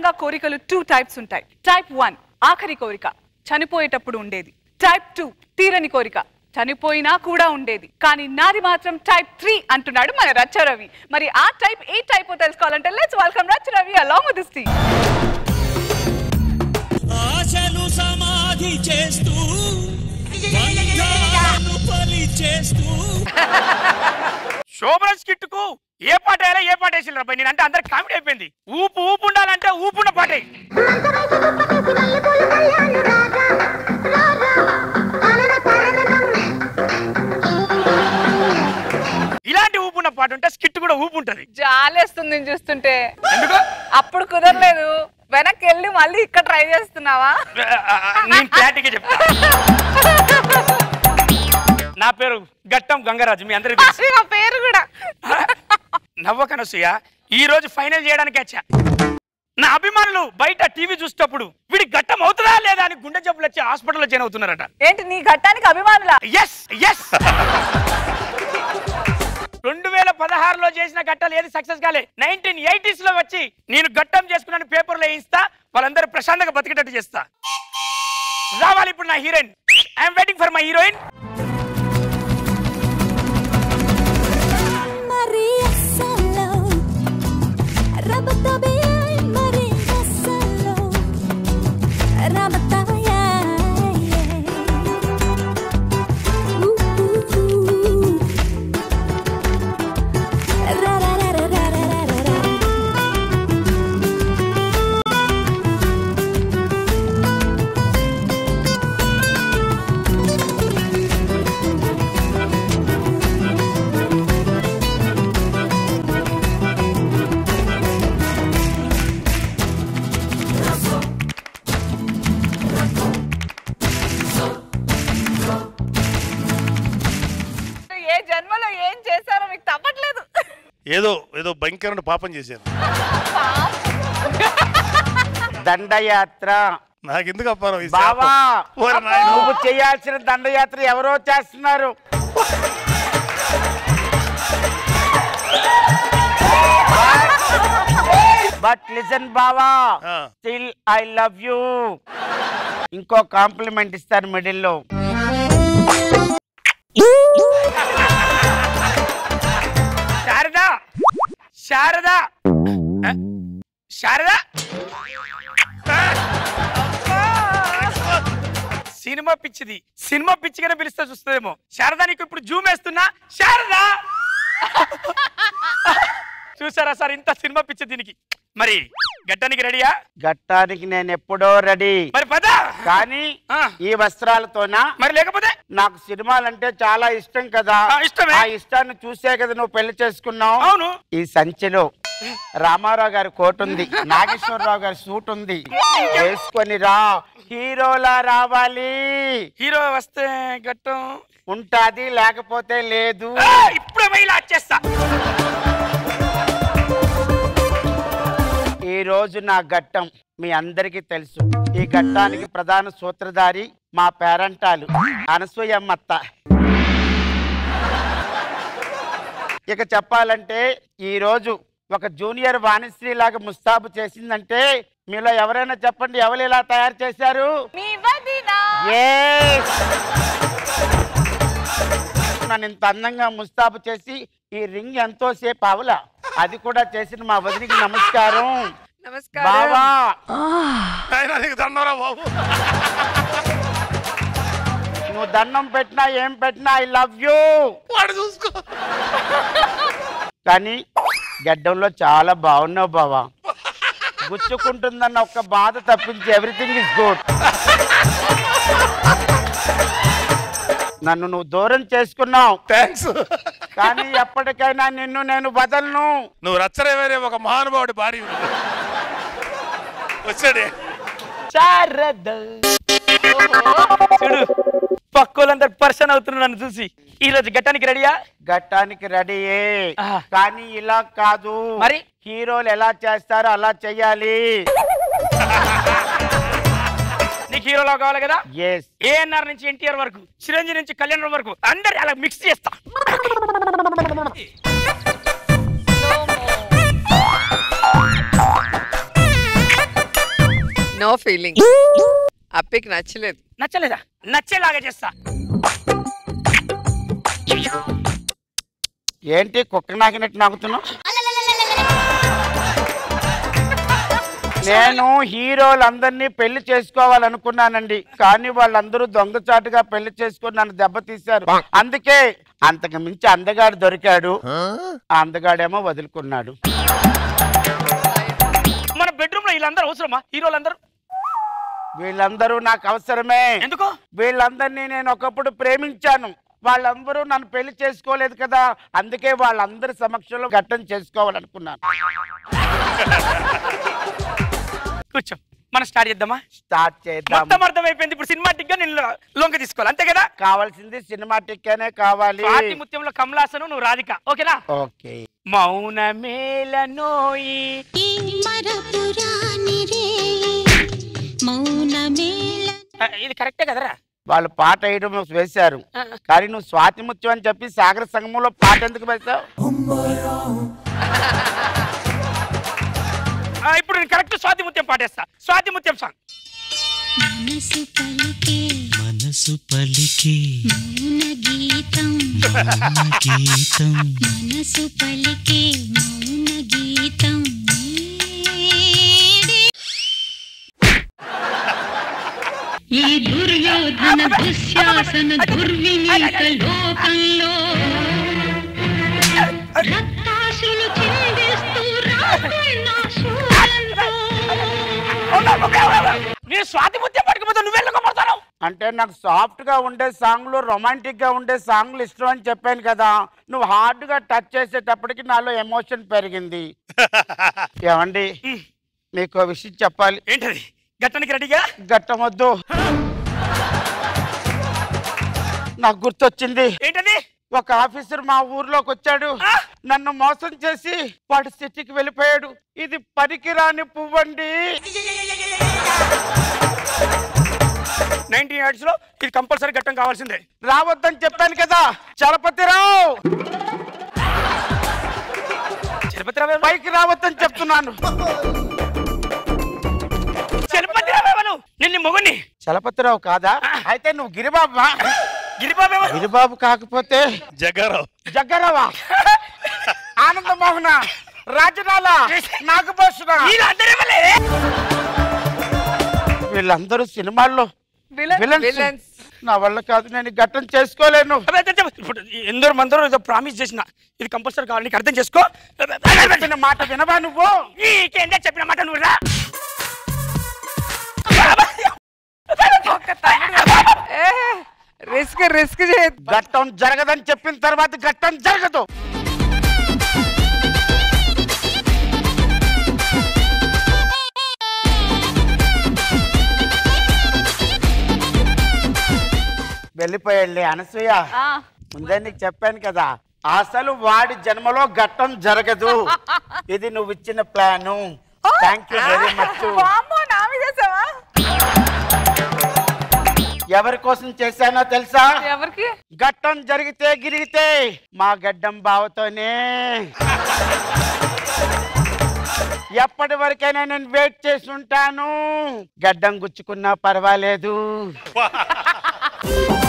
సాధారణంగా కోరికలు two types ఉంటాయి టైప్ వన్ ఆఖరి కోరిక చనిపోయేటప్పుడు ఉండేది టైప్ టూ తీరని కోరిక చనిపోయినా కూడా ఉండేది కానీ నాది మాత్రం టైప్ త్రీ అంటున్నాడు మన రచ్చ రవి మరి ఆ టైప్ ఏ టైప్ తెలుసుకోవాలంటే let's welcome Racha Ravi along with this ఆశలు సమాధి చేస్తూ బంధాలను బలి చేస్తూ శోభన్ స్కిట్ కు ఏ పాట వేయాలో ఏ పాట వేసిన రాబాయ్ నేను అంటే అందరికి కామెడీ అయిపోయింది ఊపు ఊపు ఉండాలంటే ఊపున్న పాటే ఇలాంటి ఊపున్న పాట ఉంటే స్కిట్ కూడా ఊపు ఉంటది జాలేస్తుంది నేను చూస్తుంటే ఎందుకు అప్పుడు కుదరలేదు వెనక్కి వెళ్ళి మళ్ళీ ఇక్కడ ట్రై చేస్తున్నావా నేను క్లారిటీగా చెప్తా నా పేరు గట్టం గంగరాజు మీ అందరికి తెలుసు నా పేరు కూడా నవ్వకనసూయ ఈ రోజు ఫైనల్ చేయడానికి వచ్చా నా అభిమానులు బయట టీవీ చూసేటప్పుడు వీడి గట్టం అవుతుందా లేదా అని గుండె జబ్బులు వచ్చి హాస్పిటల్లో జాయిన్ అవుతున్నారట ఏంటి నీ ఘట్టానికి అభిమానులా ఎస్ ఎస్ రెండు వేల పదహారులో చేసిన గట్టాలు ఏది సక్సెస్ కాలే నైన్టీన్ ఎయిటీస్ లో వచ్చి నేను గట్టం చేసుకున్నాను పేపర్లో వేయిస్తా వాళ్ళందరూ ప్రశాంతంగా బతికేటట్టు చేస్తా రావాలి ఇప్పుడు నా heroine I'm waiting for my heroine మరి అస్సలు రబతబే మరి అస్సలు రబతయా ఏ జన్మలో ఏం చేశారో మీకు తప్పట్లేదు ఏదో ఏదో భయంకరమైన పాపం చేశాను దండయాత్ర నాకెందుకు అప్పారం ఈ బావా శాపం? ఓరి నాయనో. నువ్వు చేయాల్సిన దండయాత్ర ఎవరో చేస్తున్నారు బట్ లిసన్ బావా ఆ. స్టిల్ ఐ లవ్ యూ ఇంకో కాంప్లిమెంట్ ఇస్తాను మిడిల్లో శారదా శారదా ఆ? శారదా సినిమా పిచ్చిది సినిమా పిచ్చిగానే పిలిస్తే చూస్తుందేమో శారదా నీకు ఇప్పుడు జూమ్ వేస్తున్నా శారదా చూసారా సార్ ఇంత సినిమా పిచ్చి దీనికి మరి గట్టానికి రెడీయా గట్టానికి నేను ఎప్పుడో రెడీ మరి పద కానీ ఆ. ఈ వస్త్రాలతోనా మరి లేకపోతే నాకు సినిమాలంటే చాలా ఇష్టం కదా ఆ, ఇష్టమే. ఆ ఇష్టాన్ని చూసే కదా నువ్వు పెళ్లి చేసుకున్నావు అవును ఈ సంచిలో రామారావు గారి కోట్ ఉంది నాగేశ్వరరావు గారి సూట్ ఉంది వేసుకొని రా హీరోలా రావాలి హీరో వస్తే గట్టం ఉంటాది లేకపోతే లేదు ఆ, ఇప్పుడే పోయి ఇలా వచ్చేస్తా ఈ రోజు నా ఘట్టం మీ అందరికీ తెలుసు ఈ ఘట్టానికి ప్రధాన సూత్రధారి మా పేరంటాలు అనసూయమ్మత్త ఇక చెప్పాలంటే ఈ రోజు ఒక జూనియర్ వాణిశ్రీ లాగా ముస్తాబు చేసిందంటే మీలో ఎవరైనా చెప్పండి ఎవరు ఇలా తయారు చేశారు మీ వదినా Yes! నన్ను ఇంత అందంగా ముస్తాబు చేసి ఈ రింగ్ ఎంతో సేపు అవలా అది కూడా చేసిన మా వదిలికి నమస్కారం నమస్కారం బావా ఆయన నీకు దండరా బాబు నువ్వు దండం పెట్టినా ఏం పెట్టినా ఐ లవ్ యూ వాడు చూసుకో కానీ గడ్డంలో చాలా బాగున్నావు బావా గుచ్చుకుంటుందన్న ఒక్క బాధ తప్పించి ఎవ్రీథింగ్ ఇస్ గుడ్ నన్ను నువ్వు దూరం చేసుకున్నావు థ్యాంక్స్ కానీ ఎప్పటికైనా నిన్ను నేను వదలను నువ్వు రచ్చరేవేరే ఒక మహానుభావుడి భార్య వచ్చాడే చూడు పక్కోళ్ళందరూ పర్సన్ అవుతున్నారు నన్ను చూసి ఈ రోజు గట్టానికి రెడీయా గట్టానికి రెడీయే ఆ. కానీ ఇలా కాదు మరి? హీరోలు ఎలా చేస్తారో అలా చెయ్యాలి నీకు హీరోలో కావాలి కదా ఎస్ ఏఎన్ఆర్ నుంచి ఎన్టీఆర్ వరకు చిరంజీవి నుంచి కళ్యాణ్ వరకు అందరు అలా మిక్స్ చేస్తా నో ఫీలింగ్ అప్పికి నచ్చలేదు నచ్చలేదా నచ్చేలాగా చేస్తా ఏంటి కుక్క నాకినట్టు నాకుతున్నావు నేను హీరోలందరినీ పెళ్లి చేసుకోవాలనుకున్నానండి కానీ వాళ్ళందరూ దొంగచాటుగా పెళ్లి చేసుకొని నన్ను దెబ్బతీశారు అందుకే అంతకు మించి అందగాడు దొరికాడు ఆ అందగాడేమో వదులుకున్నాడు మన బెడ్రూమ్ లో వీళ్ళందరూ అవసరమా హీరోలందరూ వీళ్ళందరూ నాకు అవసరమే ఎందుకు వీళ్ళందరినీ నేను ఒకప్పుడు ప్రేమించాను వాళ్ళందరూ నన్ను పెళ్లి చేసుకోలేదు కదా అందుకే వాళ్ళందరి సమక్షంలో ఘట్టం చేసుకోవాలనుకున్నాను కూర్చో మనం స్టార్ట్ చేద్దామా స్టార్ట్ చేద్దాం మొత్తం అర్థమైపోయింది ఇప్పుడు సినిమాటిక్ గా నేను లొంగ తీసుకోవాలి అంతే కదా కావాల్సింది సినిమాటిక్ అనే కావాలి స్వాతి ముత్యంలో కమలాసను నువ్వు రాధిక ఓకేనా ఓకే మౌన మేలనోయి ఈ మరపురాని రే మౌనమేళ ఆ, ఇది కరెక్టే కదరా వాళ్ళు పాట వేయడం వేశారు కానీ నువ్వు స్వాతి ముత్యం అని చెప్పి సాగర సంగమంలో పాట ఎందుకు వేశావు ఆ, ఇప్పుడు నేను కరెక్ట్ స్వాతి ముత్యం పాటేస్తా స్వాతి ముత్యం సాంగ్ మనసు పలికే మనసు పలికి మౌన గీతం గీతం మనసు పలికే మౌన గీతం నీడే. ఈ దుర్యోధన దుశ్శాసన దుర్వినీత లోకంలో రక్తాసులు చిందిస్తూ రాకున్న శూలంతో నేను స్వాతి ముత్యం పట్టుకుపోతే నువ్వెళ్ళక పడతాను అంటే నాకు సాఫ్ట్ గా ఉండే సాంగ్లు రొమాంటిక్ గా ఉండే సాంగ్లు ఇష్టం అని చెప్పాను కదా నువ్వు హార్డ్ గా టచ్ చేసేటప్పటికి నాలో ఎమోషన్ పెరిగింది ఏమండి మీకు ఓ విషయం చెప్పాలి ఏంటది గట్టానికి రెడీగా గట్టమొద్దు నాకు గుర్తొచ్చింది ఏంటది ఒక ఆఫీసర్ మా ఊర్లోకి వచ్చాడు నన్ను మోసం చేసి వాడు సిటీకి వెళ్ళిపోయాడు ఇది పనికిరాని పువ్వండి నైన్టీన్ ఇయర్స్ లో ఇది కంపల్సరీ ఘట్టం కావాల్సిందే రావద్దని చెప్పాను కదా చలపతిరావు చలపతిరావు పైకి రావద్దని చెప్తున్నాను చలపతిరావు ఎవరు నిన్ను మొగుని చలపతిరావు కాదా అయితే నువ్వు గిరిబాబా గిరిబాబు ఎవరు గిరిబాబు కాకపోతే జగ్గారావు జగ్గరావా ఆనందమోహన రాజనాల నాగభూషణ వీళ్ళందరూ ఎవరే? వీళ్ళందరూ సినిమాల్లో విలన్ విలన్స్ విలన్స్ నా వల్ల కాదు నేను ఈ ఘట్టం చేసుకోలేను అబ్బే, అబ్బే, అబ్బే, ఇప్పుడు ఎందరో మందరూ ఏదో ప్రామిస్ చేసిన ఇది కంపల్సరీ కావాలి నీకు అర్థం చేసుకో చెప్పిన మాట వినవా నువ్వు నీకేందే చెప్పిన మాట నువ్వు రా రిస్క్ రిస్క్ చేయదు ఘట్టం జరగదని చెప్పిన తర్వాత ఘట్టం జరగదు వెళ్ళిపోయాళ్ళి అనసూయ ఆ, ముందే నీకు చెప్పాను కదా అసలు వాడి జన్మలో ఘట్టం జరగదు ఇది నువ్వు ఇచ్చిన plan thank you very much వామ్మో, నా మీద వేసావా? ఎవరి కోసం చేశానో తెలుసా ఎవరికి ఘట్టం జరిగితే గిరిగితే మా గడ్డం బావతోనే ఎప్పటి వరకైనా నేను వెయిట్ చేసి ఉంటాను గడ్డం గుచ్చుకున్నా పర్వాలేదు